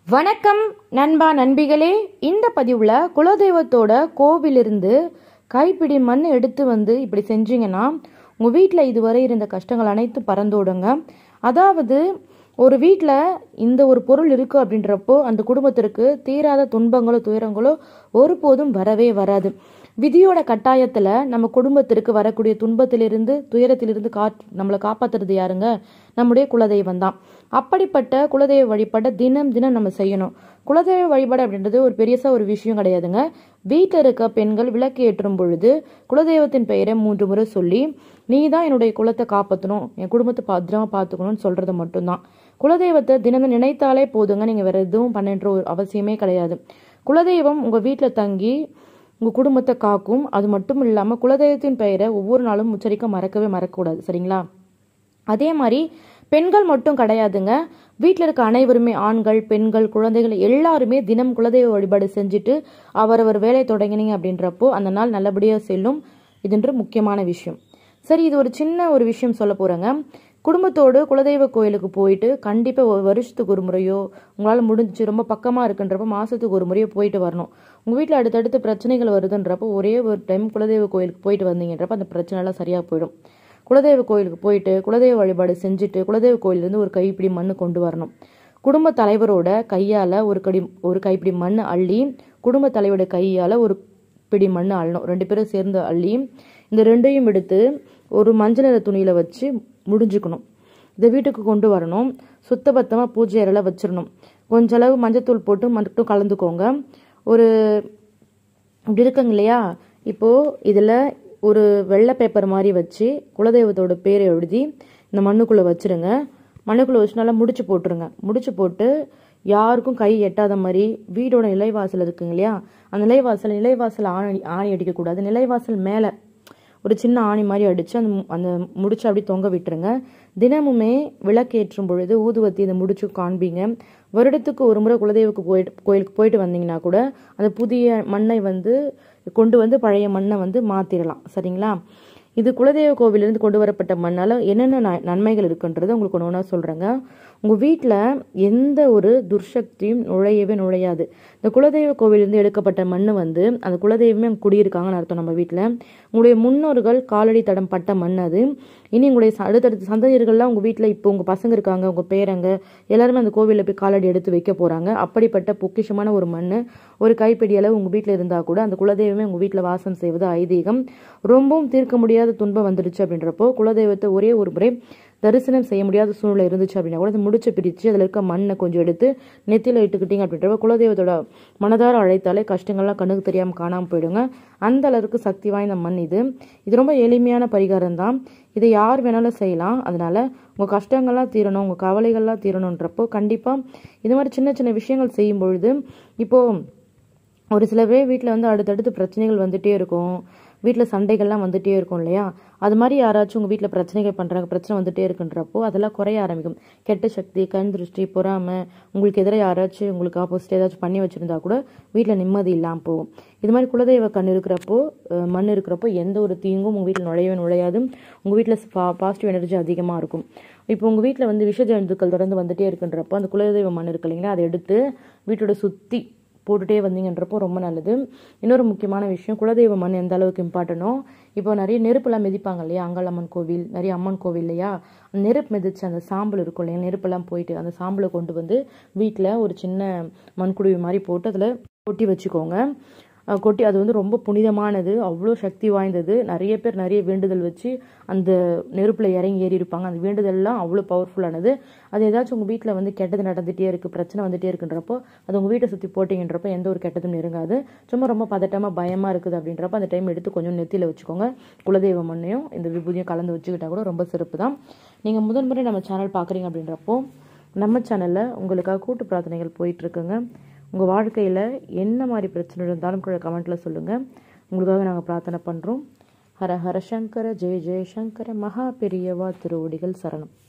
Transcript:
வணக்கம் நண்பா நண்பிகளே இந்த பதிவில் குலதெய்வத்தோட கோவிலிருந்து கைப்பிடி மண் எடுத்து வந்து இப்படி செஞ்சீங்கன்னா உங்கள் வீட்டில் இதுவரை இருந்த கஷ்டங்கள் அனைத்தும் பறந்தோடுங்க அதாவது ஒரு வீட்டில் இந்த ஒரு பொருள் இருக்குது அப்படின்றப்போ அந்த குடும்பத்திற்கு தீராத துன்பங்களோ துயரங்களோ ஒருபோதும் வரவே வராது விதியோட கட்டாயத்தில் நம்ம குடும்பத்திற்கு வரக்கூடிய துன்பத்திலிருந்து துயரத்திலிருந்து கா நம்மளை காப்பாத்துறது யாருங்க நம்முடைய குலதெய்வம் தான் அப்படிப்பட்ட குலதெய்வ வழிபாட்டை தினம் தினம் நம்ம செய்யணும் குலதெய்வ வழிபாடு அப்படின்றது ஒரு பெரியசா ஒரு விஷயம் கிடையாதுங்க வீட்டில் இருக்க பெண்கள் விளக்கு ஏற்றும் பொழுது குலதெய்வத்தின் பெயரை மூன்று முறை சொல்லி நீ தான் என்னுடைய குலத்தை காப்பாற்றணும் என் குடும்பத்தை பத்திரமா பார்த்துக்கணும்னு சொல்றது மட்டும்தான் குலதெய்வத்தை தினம் நினைத்தாலே போதுங்க நீங்கள் வேற எதுவும் பண்ணுன்ற ஒரு அவசியமே கிடையாது குலதெய்வம் உங்கள் வீட்டில் தங்கி உங்கள் குடும்பத்தை காக்கும் அது மட்டும் இல்லாமல் குலதெய்வத்தின் பெயரை ஒவ்வொரு நாளும் உச்சரிக்க மறக்கவே மறக்கக்கூடாது சரிங்களா அதே மாதிரி பெண்கள் மட்டும் கிடையாதுங்க வீட்டில் இருக்க அனைவருமே ஆண்கள் பெண்கள் குழந்தைகள் எல்லாருமே தினம் குலதெய்வ வழிபாடு செஞ்சுட்டு அவரவர் வேலை தொடங்கினீங்க அப்படின்றப்போ அந்த நாள் நல்லபடியாக செல்லும் இதுன்ற முக்கியமான விஷயம் சரி இது ஒரு சின்ன ஒரு விஷயம் சொல்ல போகிறேங்க குடும்பத்தோடு குலதெய்வ கோயிலுக்கு போயிட்டு கண்டிப்பாக ஒரு வருஷத்துக்கு ஒரு முறையோ உங்களால் முடிஞ்சு ரொம்ப பக்கமாக இருக்குன்றப்போ மாதத்துக்கு ஒரு முறையோ போயிட்டு வரணும் உங்கள் வீட்டில் அடுத்தடுத்து பிரச்சனைகள் வருதுன்றப்போ ஒரே ஒரு டைம் குலதெய்வ கோயிலுக்கு போயிட்டு வந்தீங்கன்றப்போ அந்த பிரச்சனைலாம் சரியாக போயிடும் குலதெய்வ கோயிலுக்கு போயிட்டு குலதெய்வ வழிபாடு செஞ்சுட்டு குலதெய்வ கோயிலேருந்து ஒரு கைப்பிடி மண் கொண்டு வரணும் குடும்ப தலைவரோட கையால் ஒரு கடி ஒரு கைப்பிடி மண் அள்ளி குடும்ப தலைவரோட கையால் ஒரு பிடி மண் அள்ளணும் ரெண்டு பேரும் சேர்ந்து அள்ளி இந்த ரெண்டையும் எடுத்து ஒரு மஞ்சள் நிற துணியில் வச்சு முடிஞ்சுக்கணும் இதை வீட்டுக்கு கொண்டு வரணும் சுத்தபத்தமாக பூஜை அறையில் வச்சிடணும் கொஞ்ச அளவு மஞ்சத்தூள் போட்டு மட்டும் கலந்துக்கோங்க ஒரு இப்படி இருக்குங்க இல்லையா இப்போது இதில் ஒரு வெள்ளை பேப்பர் மாதிரி வச்சு குலதெய்வத்தோட பேரை எழுதி இந்த மண்ணுக்குள்ளே வச்சுருங்க மண்ணுக்குள்ளே வச்சு நல்லா முடிச்சு போட்டுருங்க முடிச்சு போட்டு யாருக்கும் கை எட்டாத மாதிரி வீடோட நிலைவாசல் இருக்குங்க இல்லையா அந்த நிலைவாசல் நிலைவாசல் ஆணி ஆணி அடிக்கக்கூடாது நிலைவாசல் மேலே ஒரு சின்ன ஆணி மாதிரி அடித்து அந்த அந்த முடிச்சு அப்படியே தொங்க விட்டுருங்க தினமுமே விளக்கேற்றும் பொழுது ஊதுவத்தி இந்த முடிச்சு காண்பீங்க வருடத்துக்கு ஒரு முறை குலதெய்வக்கு போயிட்டு கோயிலுக்கு போயிட்டு வந்தீங்கன்னா கூட அந்த புதிய மண்ணை வந்து கொண்டு வந்து பழைய மண்ணை வந்து மாற்றிடலாம் சரிங்களா இது குலதெய்வ கோவிலிருந்து கொண்டு வரப்பட்ட மண்ணால் என்னென்ன நன்மைகள் இருக்குன்றது உங்களுக்கு ஒன்று ஒன்றா சொல்கிறேங்க உங்கள் வீட்டில் எந்த ஒரு துர்சக்தியும் நுழையவே நுழையாது இந்த குலதெய்வ கோவிலிருந்து எடுக்கப்பட்ட மண் வந்து அந்த குலதெய்வமே அங்கே குடியிருக்காங்கன்னு அர்த்தம் நம்ம வீட்டில் உங்களுடைய முன்னோர்கள் காலடி தடம் பட்ட மண் அது இனி உங்களுடைய அடுத்தடுத்த சந்ததியர்கள்லாம் உங்கள் வீட்டில் இப்போ உங்கள் பசங்க இருக்காங்க உங்கள் பேரங்க எல்லாருமே அந்த கோவிலில் போய் காலடி எடுத்து வைக்க போகிறாங்க அப்படிப்பட்ட பொக்கிஷமான ஒரு மண் ஒரு கைப்பிடி அளவு உங்கள் வீட்டில் இருந்தால் கூட அந்த குலதெய்வமே உங்கள் வீட்டில் வாசம் செய்வது ஐதீகம் ரொம்பவும் தீர்க்க முடியாத துன்பம் வந்துடுச்சு அப்படின்றப்போ குலதெய்வத்தை ஒரே ஒரு முறை தரிசனம் செய்ய முடியாத சூழ்நிலை இருந்துச்சு அப்படின்னா கூட முடிச்சு பிரித்து அதில் இருக்க மண்ணை கொஞ்சம் எடுத்து நெத்தியில் இட்டுக்கிட்டீங்க அப்படின்றப்ப குலதெய்வத்தோட மனதார அழைத்தாலே கஷ்டங்கள்லாம் கண்ணுக்கு தெரியாமல் காணாமல் போயிடுங்க அந்த அளவுக்கு சக்தி வாய்ந்த மண் இது இது ரொம்ப எளிமையான பரிகாரம் தான் இதை யார் வேணாலும் செய்யலாம் அதனால உங்கள் கஷ்டங்கள்லாம் தீரணும் உங்கள் கவலைகள்லாம் தீரணுன்றப்போ கண்டிப்பாக இது மாதிரி சின்ன சின்ன விஷயங்கள் செய்யும் பொழுது இப்போது ஒரு சில பேர் வீட்டில் வந்து அடுத்தடுத்து பிரச்சனைகள் வந்துகிட்டே இருக்கும் வீட்டில் சண்டைகள்லாம் வந்துகிட்டே இருக்கும் இல்லையா அது மாதிரி யாராச்சும் உங்கள் வீட்டில் பிரச்சனைகள் பண்ணுறாங்க பிரச்சனை வந்துகிட்டே இருக்குன்றப்போ அதெல்லாம் குறைய ஆரம்பிக்கும் கெட்ட சக்தி கண் திருஷ்டி பொறாமை உங்களுக்கு எதிராக யாராச்சும் உங்களுக்கு ஆப்போசிட் ஏதாச்சும் பண்ணி வச்சுருந்தா கூட வீட்டில் நிம்மதி இல்லாமல் போகும் இது மாதிரி குலதெய்வ கண் இருக்கிறப்போ மண் இருக்கிறப்போ எந்த ஒரு தீங்கும் உங்கள் வீட்டில் நுழையவே நுழையாது உங்கள் வீட்டில் பா பாசிட்டிவ் எனர்ஜி அதிகமாக இருக்கும் இப்போ உங்கள் வீட்டில் வந்து விஷ ஜந்துக்கள் தொடர்ந்து வந்துகிட்டே இருக்குன்றப்போ அந்த குலதெய்வ மண் இருக்கு இல்லைங்களா அதை எடுத்து வீட்டோட சுற்றி போட்டுகிட்டே வந்தீங்கன்றப்போ ரொம்ப நல்லது இன்னொரு முக்கியமான விஷயம் குலதெய்வ மண் எந்த அளவுக்கு இம்பார்ட்டனோ இப்போ நிறைய நெருப்பெல்லாம் மிதிப்பாங்க இல்லையா அங்காளம்மன் கோவில் நிறைய அம்மன் கோவில் இல்லையா அந்த நெருப்பு மிதிச்சு அந்த சாம்பல் இருக்கும் இல்லையா நெருப்பெல்லாம் போயிட்டு அந்த சாம்பலை கொண்டு வந்து வீட்டில் ஒரு சின்ன மண்குடுவி மாதிரி போட்டு அதில் கொட்டி வச்சுக்கோங்க கொட்டி அது வந்து ரொம்ப புனிதமானது அவ்வளோ சக்தி வாய்ந்தது நிறைய பேர் நிறைய வேண்டுதல் வச்சு அந்த நெருப்பில் இறங்கி ஏறி இருப்பாங்க அந்த வேண்டுதல்லாம் அவ்வளோ பவர்ஃபுல்லானது அது ஏதாச்சும் உங்கள் வீட்டில் வந்து கெட்டது நடந்துகிட்டே இருக்குது பிரச்சனை வந்துகிட்டே இருக்குன்றப்போ அது உங்கள் வீட்டை சுற்றி போட்டிங்கன்றப்போ எந்த ஒரு கெட்டதும் நெருங்காது சும்மா ரொம்ப பதட்டமாக பயமாக இருக்குது அப்படின்றப்ப அந்த டைம் எடுத்து கொஞ்சம் நெத்தியில் வச்சுக்கோங்க குலதெய்வ மண்ணையும் இந்த விபூதியும் கலந்து வச்சுக்கிட்டா கூட ரொம்ப சிறப்பு தான் நீங்கள் முதன் முறை நம்ம சேனல் பார்க்குறீங்க அப்படின்றப்போ நம்ம சேனலில் உங்களுக்காக கூட்டு பிரார்த்தனைகள் போயிட்டுருக்குங்க உங்கள் வாழ்க்கையில் என்ன மாதிரி பிரச்சனை இருந்தாலும் கூட கமெண்ட்டில் சொல்லுங்கள் உங்களுக்காக நாங்கள் பிரார்த்தனை பண்ணுறோம் ஹர ஹர சங்கர ஜெய ஜெய சங்கர மகா பெரியவா திருவடிகள் சரணம்